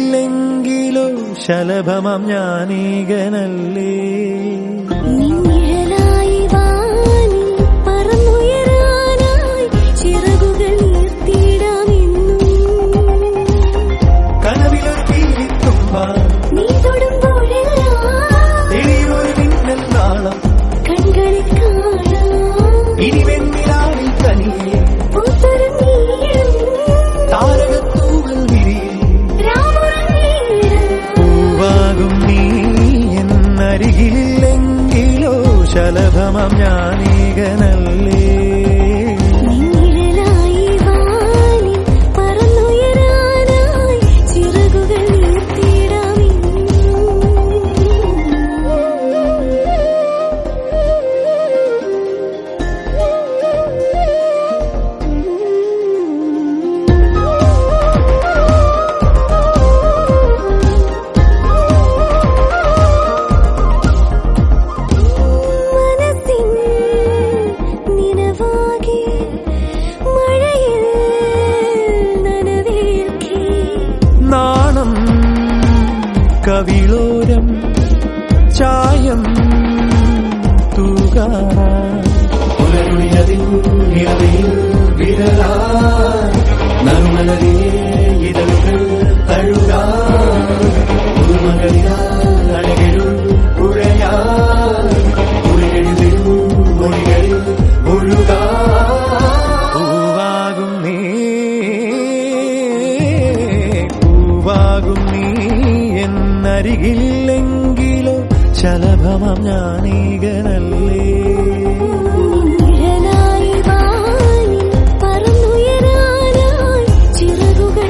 അരികിലില്ലെങ്കിലോ ശലഭമം ഞാനീകനല്ലേ നിന്നിഴലായി വാനിൽ പറന്നുയരാനായി ചിറകുകൾ നീർത്തിയിടാമെന്നും കനവിലൊരു തീരിത്തുമ്പ നീ തൊടുമ്പോഴെല്ലാം തെളിയൊരു മിന്നൽ നാളം കൺകളിൽ കാണാം ഇനി വെണ്ണിലാവിൽ തനിയെ പൂത്തുലഞ്ഞീടും താരകത്തൂവൽ വിരിയെ രാമുറങ്ങീടും പൂവാകും നീ എന്നരികിലില്ലെങ്കിലോ ശലഭമം ഞാനീകനല്ലേ നിന്നിഴലായി വാനിൽ പറന്നുയരാനായി ചിറകുകൾ മനസ്സിൻ നിനവാകെ മഴയിൽ നനവേൽക്കേ നാണം കവിളോരം ചായം തൂകാറുയതിൽ നറുമലരേ ഇതളുകൾ തഴുകാ അഴകിടും പുഴയാ ഉയരെഴുതിടും മൊഴികളിൽ ഒഴുകാ പൂവാകും നീ പൂവാകും നീ എന്നരികില്ലെങ്കിലോ ശലഭമം ഞാനീകനല്ലേ നിഴലായി വാനിൽ പറന്നുയരാനായി ചിറകുകൾ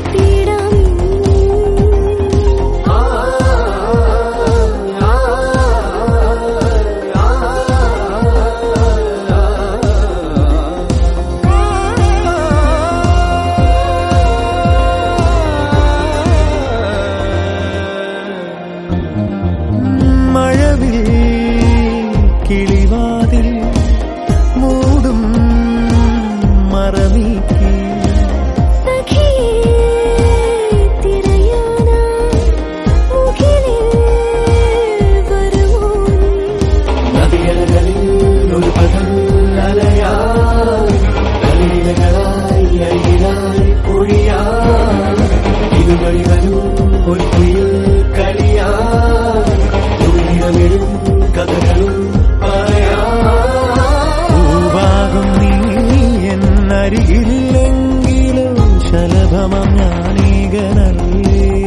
മഴവിൽ കിളിവാതിൽ മൂടും മറനീക്കി സഖിയേ തിരയാനായി മുകിലിൽ വരുമോ നീ നദിയലകളിൽ ഒരു പകൽ അലയായി കലയിലകളായി അരികിലായി പൊഴിയാ ഇതുവഴി വരും ഒരു കുയിൽ കളിയാ ഉള്ളിടമിടും കഥകളും പറയാ പൂവാകും നീ എന്നരികില്ലെങ്കിലോ ശലഭമം ഞാനീകനല്ലേ